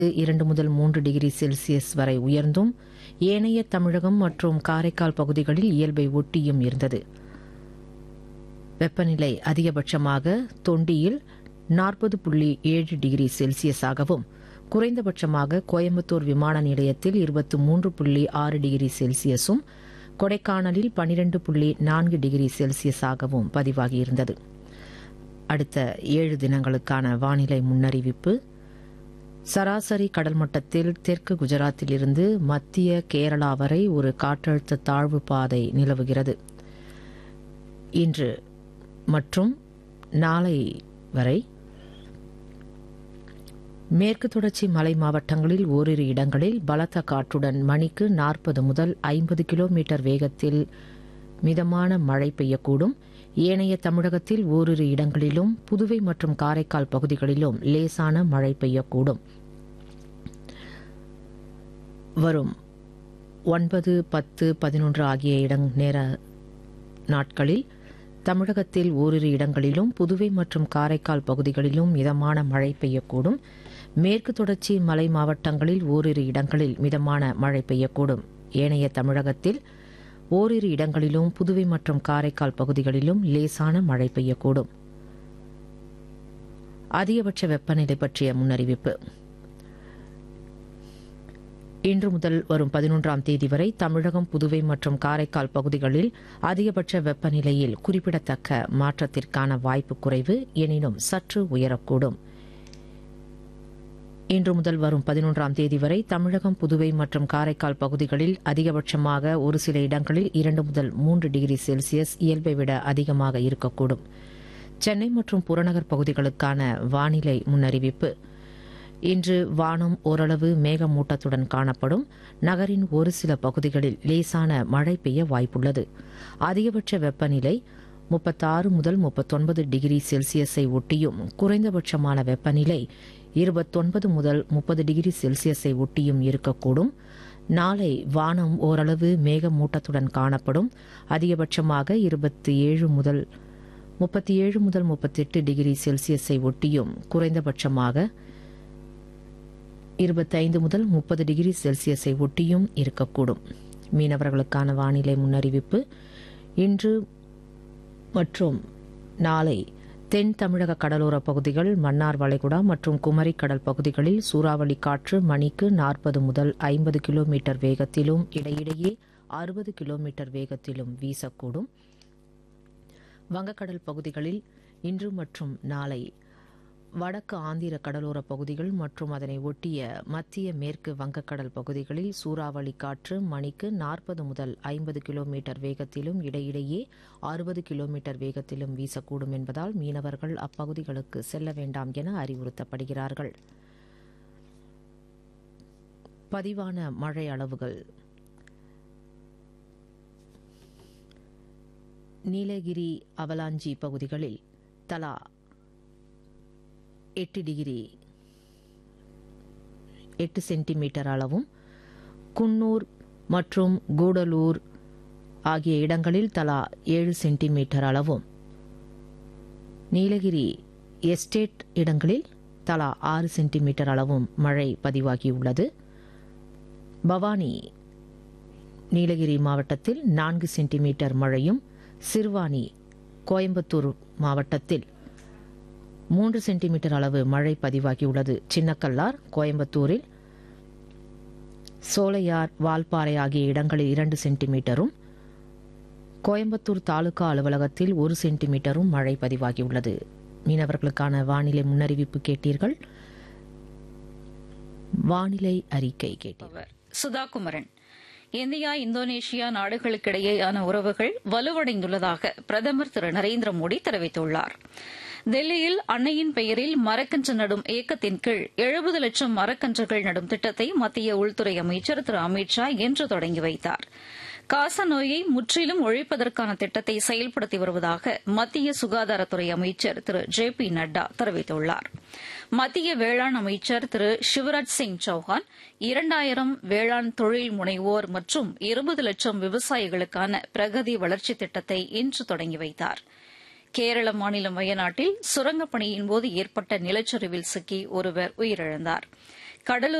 இரண்டு முதல் மூன்று டிகிரி செல்சியஸ் வரை உயர்ந்தும் ஏனைய தமிழகம் மற்றும் காரைக்கால் பகுதிகளில் இயல்பை ஒட்டியும் இருந்தது வெப்பநிலை அதிகபட்சமாக தொண்டியில் நாற்பது புள்ளி ஏழு டிகிரி செல்சியஸாகவும் குறைந்தபட்சமாக கோயம்புத்தூர் விமான நிலையத்தில் இருபத்தி மூன்று புள்ளி ஆறு டிகிரி செல்சியஸும் கொடைக்கானலில் பனிரெண்டு புள்ளி நான்கு டிகிரி செல்சியஸாகவும் பதிவாகியிருந்தது அடுத்த ஏழு தினங்களுக்கான வானிலை முன்னறிவிப்பு சராசரி கடல் மட்டத்தில் தெற்கு குஜராத்திலிருந்து மத்திய கேரளா வரை ஒரு காற்றழுத்த தாழ்வு பாதை நிலவுகிறது இன்று மற்றும் நாளை வரை மேற்கு தொடர்ச்சி மலை மாவட்டங்களில் ஓரிரு இடங்களில் பலத்த காற்றுடன் மணிக்கு நாற்பது முதல் ஐம்பது கிலோமீட்டர் வேகத்தில் மிதமான மழை பெய்யக்கூடும் ஏனைய தமிழகத்தில் ஓரிரு இடங்களிலும் புதுவை மற்றும் காரைக்கால் பகுதிகளிலும் லேசான மழை பெய்யக்கூடும் வரும் ஒன்பது பத்து பதினொன்று ஆகிய இடங் நேர நாட்களில் தமிழகத்தில் ஓரிரு இடங்களிலும் புதுவை மற்றும் காரைக்கால் பகுதிகளிலும் மிதமான மழை பெய்யக்கூடும் மேற்கு தொடர்ச்சி மலை மாவட்டங்களில் ஓரிரு இடங்களில் மிதமான மழை பெய்யக்கூடும் ஏனைய தமிழகத்தில் ஓரிரு இடங்களிலும் புதுவை மற்றும் காரைக்கால் பகுதிகளிலும் லேசான மழை பெய்யக்கூடும் அதிகபட்ச வெப்பநிலை பற்றிய முன்னறிவிப்பு இன்று முதல் வரும் பதினொன்றாம் தேதி வரை தமிழகம் புதுவை மற்றும் காரைக்கால் பகுதிகளில் அதிகபட்ச வெப்பநிலையில் குறிப்பிடத்தக்க மாற்றத்திற்கான வாய்ப்பு குறைவு எனினும் சற்று உயரக்கூடும் இன்று முதல் வரும் பதினொன்றாம் தேதி வரை தமிழகம் புதுவை மற்றும் காரைக்கால் பகுதிகளில் அதிகபட்சமாக ஒரு சில இடங்களில் இரண்டு முதல் மூன்று டிகிரி செல்சியஸ் இயல்பை விட அதிகமாக இருக்கக்கூடும் சென்னை மற்றும் புறநகர் பகுதிகளுக்கான வானிலை முன்னறிவிப்பு இன்று வானம் ஓரளவு மேகமூட்டத்துடன் காணப்படும் நகரின் ஒரு சில பகுதிகளில் லேசான மழை பெய்ய வாய்ப்புள்ளது அதிகபட்ச வெப்பநிலை முப்பத்தாறு முதல் முப்பத்தொன்பது டிகிரி செல்சியஸை ஒட்டியும் குறைந்தபட்சமான வெப்பநிலை இருபத்தொன்பது முதல் முப்பது டிகிரி செல்சியஸை ஒட்டியும் இருக்கக்கூடும் நாளை வானம் ஓரளவு மேகமூட்டத்துடன் காணப்படும் அதிகபட்சமாக இருபத்தி ஏழு முதல் முப்பத்தி ஏழு முதல் முப்பத்தெட்டு டிகிரி செல்சியஸை ஒட்டியும் குறைந்தபட்சமாக இருபத்தைந்து முதல் முப்பது டிகிரி செல்சியஸை ஒட்டியும் இருக்கக்கூடும் மீனவர்களுக்கான வானிலை முன்னறிவிப்பு இன்று மற்றும் நாளை தென் தமிழக கடலோர பகுதிகள் மன்னார் வளைகுடா மற்றும் குமரி கடல் பகுதிகளில் சூறாவளி காற்று மணிக்கு நாற்பது முதல் ஐம்பது கிலோமீட்டர் வேகத்திலும் இடையிடையே அறுபது கிலோமீட்டர் வேகத்திலும் வீசக்கூடும் வங்கக்கடல் பகுதிகளில் இன்று மற்றும் நாளை வடக்கு ஆந்திர கடலோர பகுதிகள் மற்றும் அதனை ஒட்டிய மத்திய மேற்கு வங்கக்கடல் பகுதிகளில் சூறாவளி காற்று மணிக்கு நாற்பது முதல் ஐம்பது கிலோமீட்டர் வேகத்திலும் இடையிடையே அறுபது கிலோமீட்டர் வேகத்திலும் வீசக்கூடும் என்பதால் மீனவர்கள் அப்பகுதிகளுக்கு செல்ல வேண்டாம் என அறிவுறுத்தப்படுகிறார்கள் பதிவான மழை அளவுகள் நீலகிரி அவலாஞ்சி பகுதிகளில் தலா எட்டு டிகிரி எட்டு சென்டிமீட்டர் அளவும் குன்னூர் மற்றும் கூடலூர் ஆகிய இடங்களில் தலா ஏழு சென்டிமீட்டர் அளவும் நீலகிரி எஸ்டேட் இடங்களில் தலா ஆறு சென்டிமீட்டர் அளவும் மழை பதிவாகியுள்ளது பவானி நீலகிரி மாவட்டத்தில் நான்கு சென்டிமீட்டர் மழையும் சிறுவாணி கோயம்புத்தூர் மாவட்டத்தில் மூன்று சென்டிமீட்டர் அளவு மழை பதிவாகியுள்ளது சின்னக்கல்லார் கோயம்புத்தூரில் சோலையார் வால்பாறை ஆகிய இடங்களில் இரண்டு சென்டிமீட்டரும் கோயம்புத்தூர் தாலுகா அலுவலகத்தில் ஒரு சென்டிமீட்டரும் மழை பதிவாகியுள்ளது மீனவர்களுக்கான வானிலை முன்னறிவிப்பு கேட்டீர்கள் வானிலை அறிக்கை கேட்டீர்கள் சுதாகுமரன் இந்தியா இந்தோனேஷியா நாடுகளுக்கிடையேயான உறவுகள் வலுவடைந்துள்ளதாக பிரதமர் திரு நரேந்திர மோடி தெரிவித்துள்ளார் தில்லியில் அன்னையின் பெயரில் மரக்கன்று நடும் இயக்கத்தின் கீழ் எழுபது லட்சம் மரக்கன்றுகள் நடும் திட்டத்தை மத்திய உள்துறை அமைச்சர் திரு அமித் ஷா இன்று தொடங்கி வைத்தார் காச நோயை முற்றிலும் ஒழிப்பதற்கான திட்டத்தை செயல்படுத்தி வருவதாக மத்திய சுகாதாரத்துறை அமைச்சர் திரு ஜே பி நட்டா தெரிவித்துள்ளார் மத்திய வேளாண் அமைச்சர் திரு சிவராஜ் சிங் சௌஹான் இரண்டாயிரம் வேளாண் தொழில் முனைவோர் மற்றும் இருபது லட்சம் விவசாயிகளுக்கான பிரகதி வளர்ச்சித் திட்டத்தை இன்று தொடங்கி வைத்தார் கேரள மாநிலம் வயநாட்டில் சுரங்கப் பணியின்போது ஏற்பட்ட நிலச்சரிவில் சிக்கி ஒருவர் உயிரிழந்தார் கடலூர்